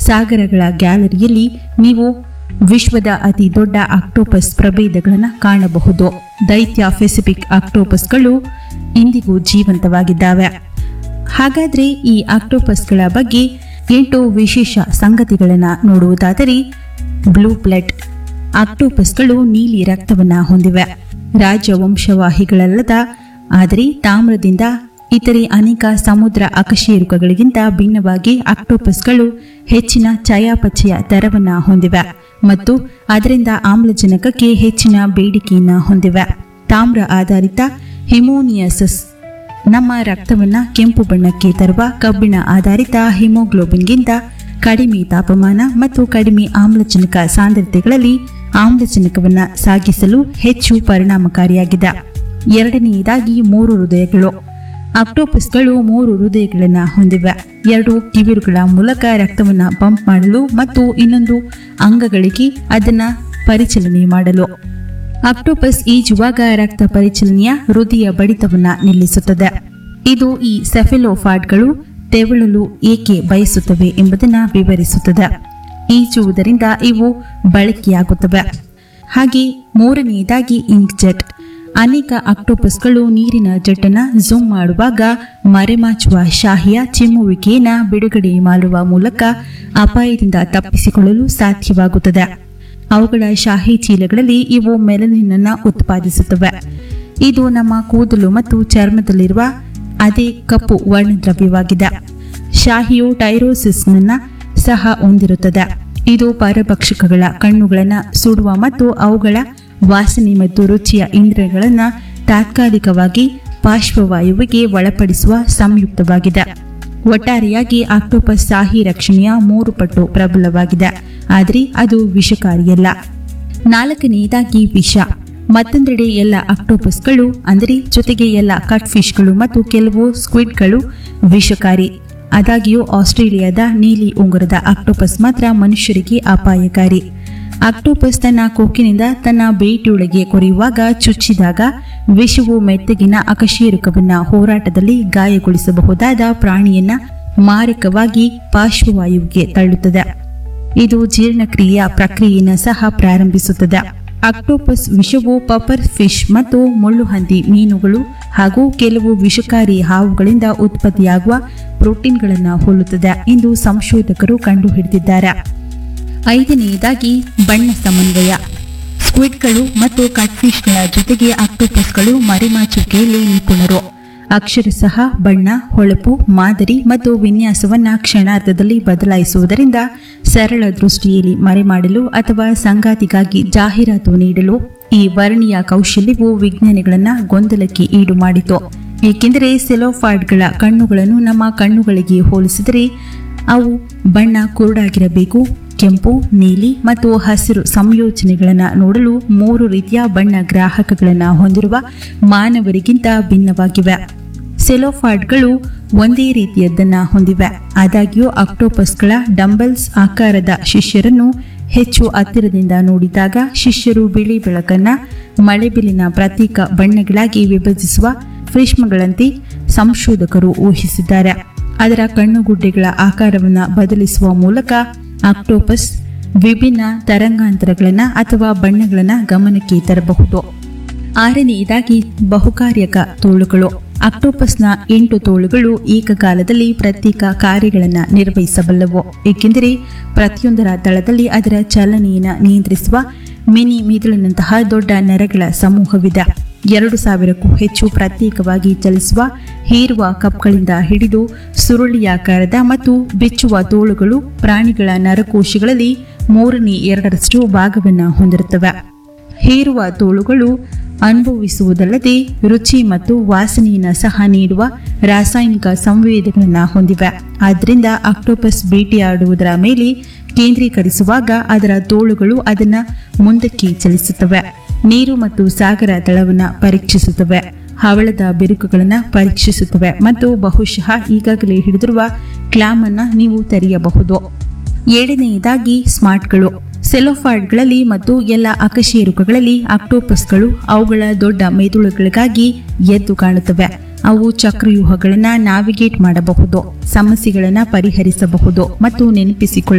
ಸಾಗರಗಳ ಗ್ಯಾಲರಿಯಲ್ಲಿ ನೀವು ವಿಶ್ವದ ಅತಿ ದೊಡ್ಡ ಆಕ್ಟೋಪಸ್ ಪ್ರಭೇದಗಳನ್ನು ಕಾಣಬಹುದು ದೈತ್ಯ ಪೆಸಿಫಿಕ್ ಆಕ್ಟೋಪಸ್ಗಳು ಇಂದಿಗೂ ಜೀವಂತವಾಗಿದ್ದಾವೆ ಹಾಗಾದ್ರೆ ಈ ಆಕ್ಟೋಪಸ್ಗಳ ಬಗ್ಗೆ ಎಂಟು ವಿಶೇಷ ಸಂಗತಿಗಳನ್ನು ನೋಡುವುದಾದರೆ ಬ್ಲೂ ಬ್ಲಡ್ ಆಕ್ಟೋಪಸ್ಗಳು ನೀಲಿ ರಕ್ತವನ್ನ ಹೊಂದಿವೆ ರಾಜವಂಶವಾಹಿಗಳಲ್ಲದ ಆದರೆ ತಾಮ್ರದಿಂದ ಇತರೆ ಅನೇಕ ಸಮುದ್ರ ಅಕಶೇರುಕಗಳಿಗಿಂತ ಭಿನ್ನವಾಗಿ ಆಕ್ಟೋಪಸ್ಗಳು ಹೆಚ್ಚಿನ ಚಯಾಪಚಯ ದರವನ್ನ ಹೊಂದಿವೆ ಮತ್ತು ಅದರಿಂದ ಆಮ್ಲಜನಕಕ್ಕೆ ಹೆಚ್ಚಿನ ಬೇಡಿಕೆಯನ್ನ ಹೊಂದಿವೆ ತಾಮ್ರ ಆಧಾರಿತ ಹಿಮೋನಿಯಸಸ್ ನಮ್ಮ ರಕ್ತವನ್ನ ಕೆಂಪು ಬಣ್ಣಕ್ಕೆ ತರುವ ಕಬ್ಬಿಣ ಆಧಾರಿತ ಹಿಮೋಗ್ಲೋಬಿನ್ಗಿಂತ ಕಡಿಮೆ ತಾಪಮಾನ ಮತ್ತು ಕಡಿಮೆ ಆಮ್ಲಜನಕ ಸಾಂದ್ರತೆಗಳಲ್ಲಿ ಆಮ್ಲಜನಕವನ್ನ ಸಾಗಿಸಲು ಹೆಚ್ಚು ಪರಿಣಾಮಕಾರಿಯಾಗಿದೆ ಎರಡನೆಯದಾಗಿ ಮೂರು ಹೃದಯಗಳು ಆಕ್ಟೋಪಸ್ಗಳು ಮೂರು ಹೃದಯಗಳನ್ನು ಹೊಂದಿವೆ ಎರಡು ಕಿವಿರುಗಳ ಮೂಲಕ ರಕ್ತವನ್ನು ಪಂಪ್ ಮಾಡಲು ಮತ್ತು ಇನ್ನೊಂದು ಅಂಗಗಳಿಗೆ ಅದನ್ನ ಪರಿಚಲನೆ ಮಾಡಲು ಆಕ್ಟೋಪಸ್ ಈಜುವಾಗ ರಕ್ತ ಪರಿಚಲನೆಯ ಹೃದಯ ಬಡಿತವನ್ನ ನಿಲ್ಲಿಸುತ್ತದೆ ಇದು ಈ ಸೆಫೆಲೋಫಾಡ್ಗಳು ತೆವಳಲು ಏಕೆ ಬಯಸುತ್ತವೆ ಎಂಬುದನ್ನು ವಿವರಿಸುತ್ತದೆ ಈಜುವುದರಿಂದ ಇವು ಬಳಕೆಯಾಗುತ್ತವೆ ಹಾಗೆ ಮೂರನೆಯದಾಗಿ ಇಂಕ್ ಜೆಟ್ ಅನೇಕ ಆಕ್ಟೋಪಸ್ಗಳು ನೀರಿನ ಜೆಟ್ಟನ್ನು ಝೂಮ್ ಮಾಡುವಾಗ ಮರೆಮಾಚುವ ಶಾಹಿಯ ಚಿಮ್ಮುವಿಕೆಯನ್ನು ಬಿಡುಗಡೆ ಮಾಡುವ ಮೂಲಕ ಅಪಾಯದಿಂದ ತಪ್ಪಿಸಿಕೊಳ್ಳಲು ಸಾಧ್ಯವಾಗುತ್ತದೆ ಅವುಗಳ ಶಾಹಿ ಚೀಲಗಳಲ್ಲಿ ಇವು ಮೆಲನಿನ್ ಅನ್ನು ಉತ್ಪಾದಿಸುತ್ತವೆ ಇದು ನಮ್ಮ ಕೂದಲು ಮತ್ತು ಚರ್ಮದಲ್ಲಿರುವ ಅದೇ ಕಪ್ಪು ವರ್ಣದ್ರವ್ಯವಾಗಿದೆ ಶಾಹಿಯು ಟೈರೋಸಿಸ್ನನ್ನ ಸಹ ಹೊಂದಿರುತ್ತದೆ ಇದು ಪರಭಕ್ಷಕಗಳ ಕಣ್ಣುಗಳನ್ನು ಸುಡುವ ಮತ್ತು ಅವುಗಳ ವಾಸನೆ ಮತ್ತು ರುಚಿಯ ಇಂದ್ರಿಯಗಳನ್ನು ತಾತ್ಕಾಲಿಕವಾಗಿ ಪಾರ್ಶ್ವವಾಯುವಿಗೆ ಒಳಪಡಿಸುವ ಸಂಯುಕ್ತವಾಗಿದೆ ಒಟ್ಟಾರೆಯಾಗಿ ಆಕ್ಟೋಪಸ್ ಶಾಹಿ ರಕ್ಷಣೆಯ ಮೂರು ಪಟ್ಟು ಪ್ರಬಲವಾಗಿದೆ ಆದರೆ ಅದು ವಿಷಕಾರಿಯಲ್ಲ ನಾಲ್ಕನೆಯದಾಗಿ ವಿಷ ಮತ್ತೊಂದೆಡೆ ಎಲ್ಲ ಆಕ್ಟೋಪಸ್ಗಳು ಅಂದರೆ ಜೊತೆಗೆ ಎಲ್ಲ ಕಟ್ ಫಿಶ್ಗಳು ಮತ್ತು ಕೆಲವು ಸ್ಕ್ವಿಡ್ಗಳು ವಿಷಕಾರಿ ಆದಾಗ್ಯೂ ಆಸ್ಟ್ರೇಲಿಯಾದ ನೀಲಿ ಉಂಗುರದ ಆಕ್ಟೋಪಸ್ ಮಾತ್ರ ಮನುಷ್ಯರಿಗೆ ಅಪಾಯಕಾರಿ ಆಕ್ಟೋಪಸ್ ತನ್ನ ಕೊಕ್ಕಿನಿಂದ ತನ್ನ ಬೇಟೆಯೊಳಗೆ ಕೊರೆಯುವಾಗ ಚುಚ್ಚಿದಾಗ ವಿಷವು ಮೆತ್ತಗಿನ ಅಕಶೇರುಕವನ್ನ ಹೋರಾಟದಲ್ಲಿ ಗಾಯಗೊಳಿಸಬಹುದಾದ ಪ್ರಾಣಿಯನ್ನ ಮಾರಕವಾಗಿ ಪಾರ್ಶ್ವವಾಯುವಿಗೆ ತಳ್ಳುತ್ತದೆ ಇದು ಜೀರ್ಣಕ್ರಿಯೆಯ ಪ್ರಕ್ರಿಯೆಯನ್ನು ಸಹ ಪ್ರಾರಂಭಿಸುತ್ತದೆ ಆಕ್ಟೋಪಸ್ ವಿಷವು ಪಪರ್ ಫಿಶ್ ಮತ್ತು ಮುಳ್ಳುಹಂದಿ ಮೀನುಗಳು ಹಾಗೂ ಕೆಲವು ವಿಷಕಾರಿ ಹಾವುಗಳಿಂದ ಉತ್ಪತ್ತಿಯಾಗುವ ಪ್ರೋಟೀನ್ಗಳನ್ನು ಹೋಲುತ್ತದೆ ಎಂದು ಸಂಶೋಧಕರು ಕಂಡುಹಿಡಿದಿದ್ದಾರೆ ಐದನೆಯದಾಗಿ ಬಣ್ಣ ಸಮನ್ವಯ ಸ್ಕ್ವಿಡ್ಗಳು ಮತ್ತು ಕಟ್ಫಿಶ್ಗಳ ಜೊತೆಗೆ ಆಕ್ಟೋಪಸ್ಗಳು ಮರೆಮಾಚುವಿಕೆಯಲ್ಲಿ ನಿಪುಣರು ಅಕ್ಷರಶಃ ಬಣ್ಣ ಹೊಳಪು ಮಾದರಿ ಮತ್ತು ವಿನ್ಯಾಸವನ್ನ ಕ್ಷಣಾರ್ಧದಲ್ಲಿ ಬದಲಾಯಿಸುವುದರಿಂದ ಸರಳ ದೃಷ್ಟಿಯಲ್ಲಿ ಮರೆಮಾಡಲು ಅಥವಾ ಸಂಗಾತಿಗಾಗಿ ಜಾಹೀರಾತು ನೀಡಲು ಈ ವರ್ಣೀಯ ಕೌಶಲ್ಯವು ವಿಜ್ಞಾನಿಗಳನ್ನ ಗೊಂದಲಕ್ಕೆ ಈಡು ಮಾಡಿತು ಏಕೆಂದರೆ ಸೆಲೋಫಾರ್ಡ್ಗಳ ಕಣ್ಣುಗಳನ್ನು ನಮ್ಮ ಕಣ್ಣುಗಳಿಗೆ ಹೋಲಿಸಿದರೆ ಅವು ಬಣ್ಣ ಕುರುಡಾಗಿರಬೇಕು ಕೆಂಪು ನೀಲಿ ಮತ್ತು ಹಸಿರು ಸಂಯೋಜನೆಗಳನ್ನು ನೋಡಲು ಮೂರು ರೀತಿಯ ಬಣ್ಣ ಗ್ರಾಹಕಗಳನ್ನು ಹೊಂದಿರುವ ಮಾನವರಿಗಿಂತ ಭಿನ್ನವಾಗಿವೆ ಸೆಲೋಫಾರ್ಡ್ಗಳು ಒಂದೇ ರೀತಿಯದ್ದನ್ನ ಹೊಂದಿವೆ ಆದಾಗ್ಯೂ ಆಕ್ಟೋಪಸ್ಗಳ ಡಂಬಲ್ಸ್ ಆಕಾರದ ಶಿಷ್ಯರನ್ನು ಹೆಚ್ಚು ಹತ್ತಿರದಿಂದ ನೋಡಿದಾಗ ಶಿಷ್ಯರು ಬಿಳಿ ಬೆಳಕನ್ನ ಮಳೆಬಿಲಿನ ಪ್ರತೀಕ ಬಣ್ಣಗಳಾಗಿ ವಿಭಜಿಸುವ ಫ್ರಿಷ್ಮಗಳಂತೆ ಸಂಶೋಧಕರು ಊಹಿಸಿದ್ದಾರೆ ಅದರ ಕಣ್ಣುಗುಡ್ಡೆಗಳ ಆಕಾರವನ್ನು ಬದಲಿಸುವ ಮೂಲಕ ಆಕ್ಟೋಪಸ್ ವಿಭಿನ್ನ ತರಂಗಾಂತರಗಳನ್ನು ಅಥವಾ ಬಣ್ಣಗಳನ್ನು ಗಮನಕ್ಕೆ ತರಬಹುದು ಆರನೆಯದಾಗಿ ಬಹುಕಾರ್ಯಕ ತೋಳುಗಳು ಆಕ್ಟೋಪಸ್ನ ಎಂಟು ತೋಳುಗಳು ಏಕಕಾಲದಲ್ಲಿ ಪ್ರತ್ಯೇಕ ಕಾರ್ಯಗಳನ್ನು ನಿರ್ವಹಿಸಬಲ್ಲವು ಏಕೆಂದರೆ ಪ್ರತಿಯೊಂದರ ದಳದಲ್ಲಿ ಅದರ ಚಲನೆಯನ್ನು ನಿಯಂತ್ರಿಸುವ ಮಿನಿ ಮಿದುಳಿನಂತಹ ದೊಡ್ಡ ನರಗಳ ಸಮೂಹವಿದೆ ಎರಡು ಸಾವಿರಕ್ಕೂ ಹೆಚ್ಚು ಪ್ರತ್ಯೇಕವಾಗಿ ಚಲಿಸುವ ಹೀರುವ ಕಪ್ಗಳಿಂದ ಹಿಡಿದು ಸುರುಳಿಯಾಕಾರದ ಮತ್ತು ಬಿಚ್ಚುವ ತೋಳುಗಳು ಪ್ರಾಣಿಗಳ ನರಕೋಶಗಳಲ್ಲಿ ಮೂರನೇ ಎರಡರಷ್ಟು ಭಾಗವನ್ನು ಹೊಂದಿರುತ್ತವೆ ಹೇರುವ ತೋಳುಗಳು ಅನುಭವಿಸುವುದಲ್ಲದೆ ರುಚಿ ಮತ್ತು ವಾಸನೆಯನ್ನು ಸಹ ನೀಡುವ ರಾಸಾಯನಿಕ ಸಂವೇದಗಳನ್ನು ಹೊಂದಿವೆ ಆದ್ದರಿಂದ ಆಕ್ಟೋಪಸ್ ಬೇಟೆಯಾಡುವುದರ ಮೇಲೆ ಕೇಂದ್ರೀಕರಿಸುವಾಗ ಅದರ ತೋಳುಗಳು ಅದನ್ನು ಮುಂದಕ್ಕೆ ಚಲಿಸುತ್ತವೆ ನೀರು ಮತ್ತು ಸಾಗರ ತಳವನ್ನು ಪರೀಕ್ಷಿಸುತ್ತವೆ ಹವಳದ ಬಿರುಕುಗಳನ್ನು ಪರೀಕ್ಷಿಸುತ್ತವೆ ಮತ್ತು ಬಹುಶಃ ಈಗಾಗಲೇ ಹಿಡಿದಿರುವ ಕ್ಲಾಮ್ ಅನ್ನ ನೀವು ತೆರೆಯಬಹುದು ಏಳನೆಯದಾಗಿ ಸ್ಮಾರ್ಟ್ಗಳು ಸೆಲೋಫಾರ್ಡ್ಗಳಲ್ಲಿ ಮತ್ತು ಎಲ್ಲ ಅಕಶೇರುಕಗಳಲ್ಲಿ ಆಕ್ಟೋಪಸ್ಗಳು ಅವುಗಳ ದೊಡ್ಡ ಮೆದುಳುಗಳಿಗಾಗಿ ಎದ್ದು ಕಾಣುತ್ತವೆ ಅವು ಚಕ್ರವ್ಯೂಹಗಳನ್ನು ನ್ಯಾವಿಗೇಟ್ ಮಾಡಬಹುದು ಸಮಸ್ಯೆಗಳನ್ನು ಪರಿಹರಿಸಬಹುದು ಮತ್ತು ನೆನಪಿಸಿಕೊಳ್ಳ